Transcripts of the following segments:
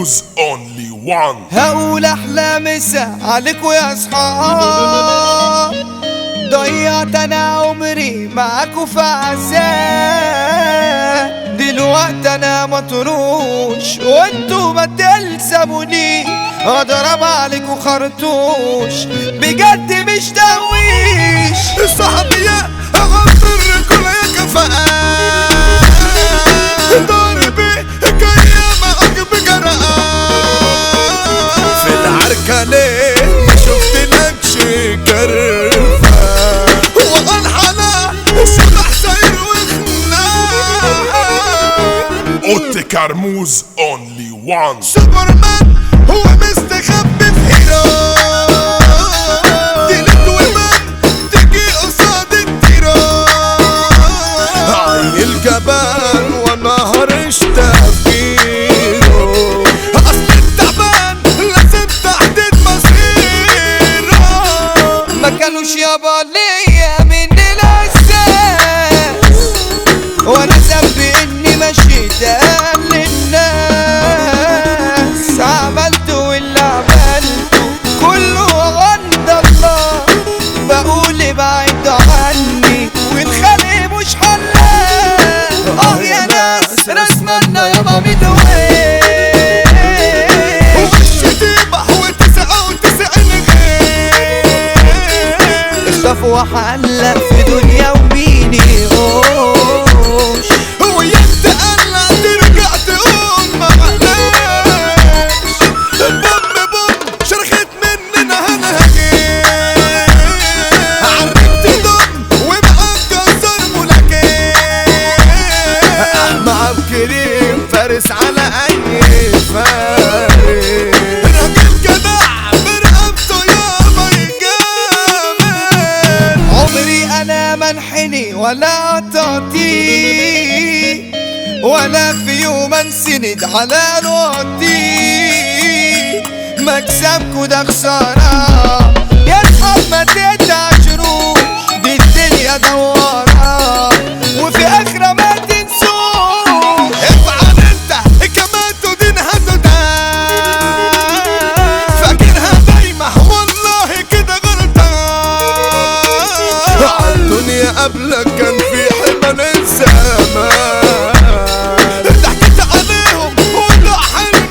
كرموز اونلي وان هقول احلى مسا عليكوا يا اصحاب ضيعت انا عمري معاكوا في عذاب دلوقتي انا مطروش وانتوا ما تلزموني اضرب عليكوا خرطوش بجد مش تهويش الصحابية أغفر كل كفاءة ضاربي جاية معاك بجرأة في العركة ليه ما شفت لكش كرفة وانحنى وشبح ساير وخناق اوت كرموز اونلي وان سوبرمان هو مستخبي في هيران تلت ومان تجي قصاد التيران عيل جبان وانا هرش تفكيره اصل التعبان لازم تحديد مصيره ما كانوش يابا ليا من الاساس وانا ذنبي اني مشيت اقل للناس عملت واللي عملته كله عند الله بقول ابعد عني والخلق مش حلال اه يا ناس رسمنا يابا مدوي والشتيمة وتسعة وتسعين غير اختفوا وحلق في دنيا ومين يغوش هو يتقلع ترجع تقول معلش بوم بوم شرخت مننا انا هجيت عرفت دم ومعاك كسر ملاكين مع كريم فارس على اي فارس راجل جدع برقبته يابا يجامل عمري انا منحني ولا تعطي ولا في يوم انسند على نوتي مكسبكوا ده خسارة يا اصحاب ما تتعشروش دي الدنيا دوارة وفي اخرة ما تنسوش افعل انت كمان تدينها تدان فاكرها دايما والله كده غلطان عالدنيا قبلك كان في حمل الزمان ضحكت عليهم وضع حلم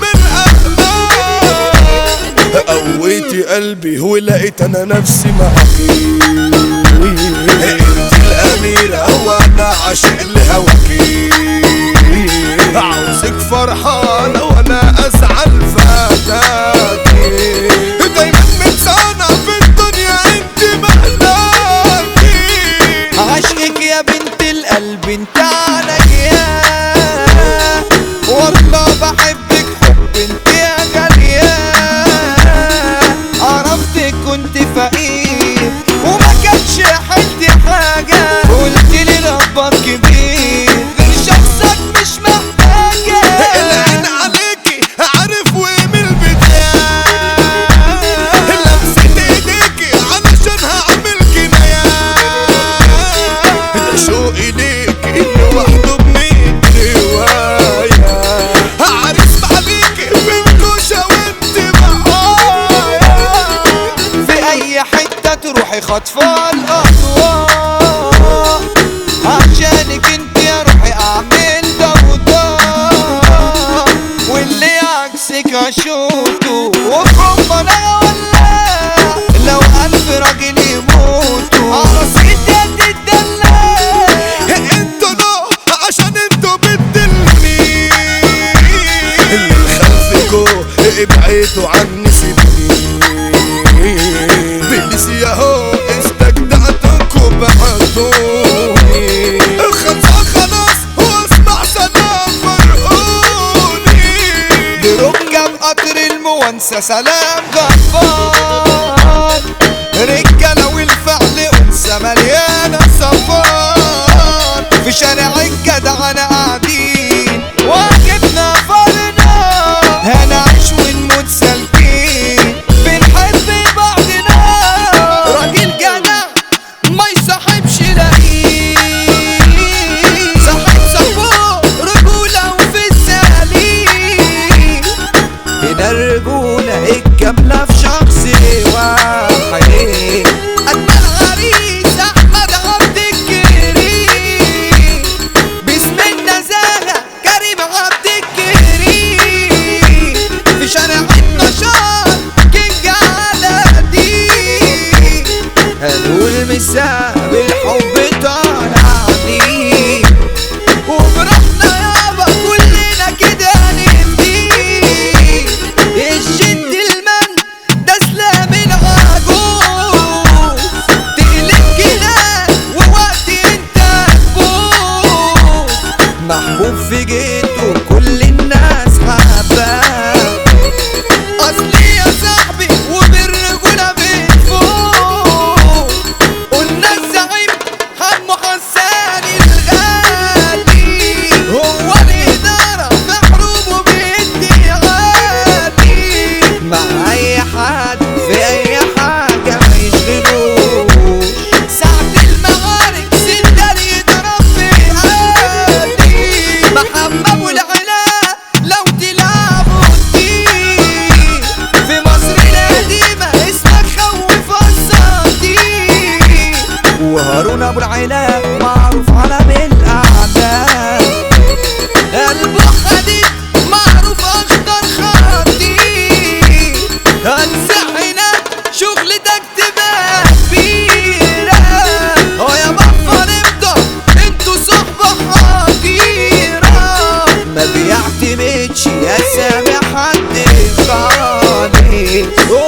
الاحلام قويتي قلبي ولقيت انا نفسي معاكي انت الاميرة وانا عاشق لهواكي عاوزك فرحانة وانا ازعل فاتاكي دايما متسانة في الدنيا انت مهلاكي عشقك يا بنت القلب انت عليا والله بحبك حب انت يا غالية عرفتك كنت فقير وما كانش حد حاجة قلت لي ربك كبير غير شخصك مش محتاجة العين عليكي عارف ومن البداية لمسة ايديكي علشان هعمل كناية ده شوقي ليكي لوحده بميت رواية عارف عليكي بالكوشة وانت معايا في اي حتة تروحي خطفة الاضواء عشانك انت يا روحي اعمل ضوضاء واللي عكسك اشوطه وفي انا ولا لو الف راجل يموتوا عرسيتي هتتدلع انتوا نو عشان انتوا بتدلني اللي خلفكوا ابعدوا عني سيبني بلسي اهو استجدعتكوا بعدوني الخمسة خلاص واسمع سلام فرقوني بركب قطر المونسة سلام غفار رجالة والفعل أنثى مليانة صفار في شارع الجدع أنا قاعدين واجبنا فرنا هنعيش ونموت سالكين بنحب بعضنا راجل جدع ما يصاحبش لئيم صاحب صاحبه رجولة وفي السليم في جيته كل الناس حباه اصلي يا صاحبي وبالرجولة بتفوق قلنا الزعيم حمو حسان الغالي هو الإدارة في حروبه بيدي غالي مع أي حد في أي حاجة ما يشغلوش ساعة المعارك سندال يضرب في عادي محمد أبو العلا لو تلعبوا الدين في مصر القديمة اسمك خوف الصديق وهارون أبو العلا معروف على بالأعداء قلبه حديد معروف أخضر خطير هنسح هناك شغلتك تبقى كبيرة اه يا بفر ابدا انتوا صحبة حقيرة ما بيعتمدش يا سامع حد خالص